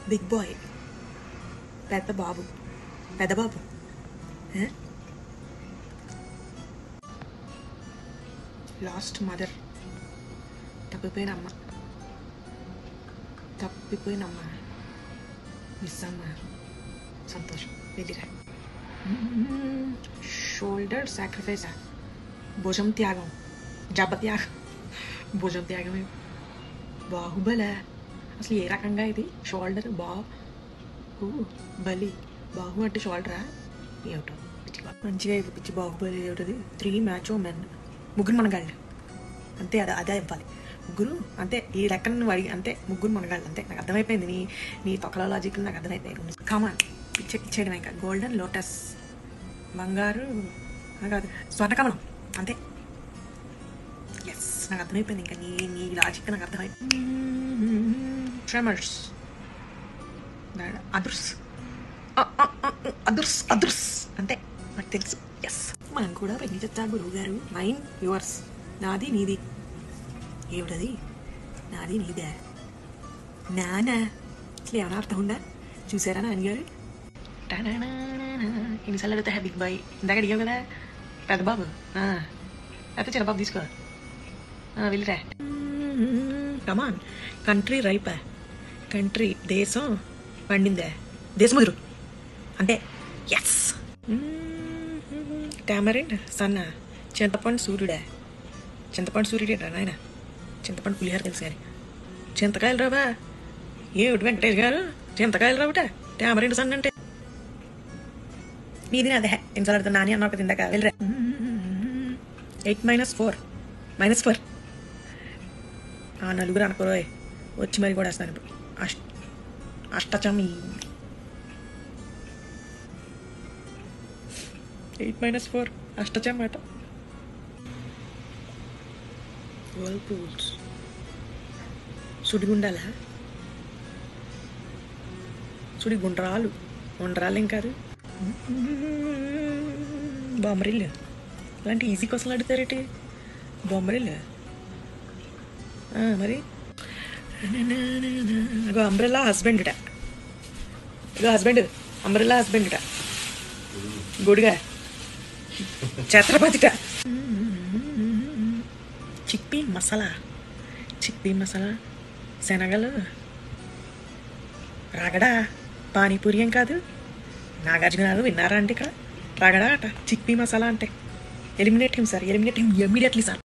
big bye పెద్ద బాబు పెద్ద బాబు last mother తప్పిపోయిన అమ్మ తప్పిపోయిన అమ్మ మిస్ అమ్మ సంతోషం వెళ్ళిరా షోల్డర్ సాక్రిఫైసా భుజం త్యాగం జబ్బ త్యాగం భుజం త్యాగమే బాహుబల అసలు ఏ రకంగా ఇది షోల్డర్ బాహు బలి బాహు అంటే షోల్డరా ఏమిటో పిచ్చి బా- మంచిగా ఇది పిచ్చి బాహుబలి ఏమిటది త్రీ మ్యాచ్ మెన్ ముగ్గురు మనగాళ్ళు అంతే అదే అదే ఇవ్వాలి ముగ్గురు అంతే ఈ లెక్కన నువ్వు అడిగి అంతే ముగ్గురు మనగాళ్ళు అంతే నాకు అర్థమైపోయింది నీ నీ తొక్కల లాజిక్ నాకు అర్థమైపోయింది కామాన్ ఇచ్చే ఇచ్చేయడం ఇంకా గోల్డెన్ లోటస్ బంగారు ఆ కాదు స్వర్ణకమలం అంతే ఎస్ నాకు అర్థమైపోయింది ఇంకా నీ నీ లాజిక్ నాకు అర్థమైపోయింది ట్రెమర్స్ అదుర్స్ అదుర్స్ అదుర్స్ అంతే నాకు తెలుసు ఎస్ మనం కూడా పెంచచ్చా గురువు గారు మైండ్ యువర్స్ నాది నీది ఏమిటది నాది నీదే నానా అసలు ఏమైనా అర్థం ఉందా చూసారా నాన్నగారు ఎన్నిసార్లు అడుగుతా బిగ్ బాయ్ ఇందాక అడిగావు కదా పెద్ద బాబు ఆ, అయితే చిన్న బాబు తీసుకో ఆ, వెళ్ళిరా కమాన్ కంట్రీ రైపా కంట్రీ దేశం పండిందే దేశం ముదురు అంతే ఎస్ టామరిన్ సన్న చింతపండు సూర్యుడా చింతపండు సూర్యుడేనా నాయన చింతపండు పులిహార తెలుసు కానీ చింతకాయలు రావా ఏమిటి వెంకటేష్ గారు చింతకాయలు రావుట టామరిన్ సన్న అంటే మీది అదే ఎన్నిసార్లు నాని అన్నావు కదా ఇందాక వెళ్ళరా eight minus four minus four ఆ నలుగురు అనుకోరోయ్ వచ్చి మరి కూడా వస్తాను ఇప్పుడు అష్ట అష్టచమి ఎయిట్ మైనస్ ఫోర్ అష్టచం అట వర్ల్పూల్స్ సుడిగుండాలా సుడి గుండ్రాలు గుండ్రాలు ఏం కాదు బొమ్మరిల్లు అలాంటి ఈజీ క్వశ్చన్లు అడుగుతారేటి బొమ్మరిల్లు ఆ, మరి అగో అంబ్రెల్లా హస్బెండ్ ఇగో హస్బెండ్ అంబ్రెల్లా హస్బెండ్ గుడిగా ఛత్రపతిట చిక్పీ మసాలా చిక్పీ మసాలా శనగలు రగడా పానీపూరి ఏం కాదు నాగార్జున గారు విన్నారా అండి ఇక్కడ రగడా అట చిక్పీ మసాలా అంటే eliminate him sir eliminate him immediately sir